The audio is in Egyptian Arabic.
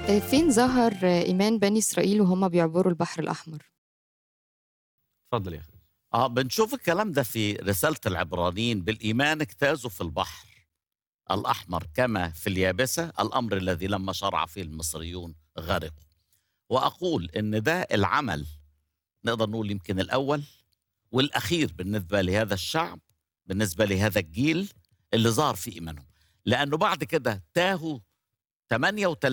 آآ فين ظهر إيمان بني إسرائيل وهُم بيعبروا البحر الأحمر؟ اتفضل يا أخي. آه، بنشوف الكلام ده في رسالة العبرانيين، بالإيمان اجتازوا في البحر الأحمر كما في اليابسة، الأمر الذي لما شرع فيه المصريون غرقوا. وأقول إن ده العمل نقدر نقول يمكن الأول والأخير بالنسبة لهذا الشعب، بالنسبة لهذا الجيل اللي ظهر فيه إيمانهم، لأنه بعد كده تاهوا 38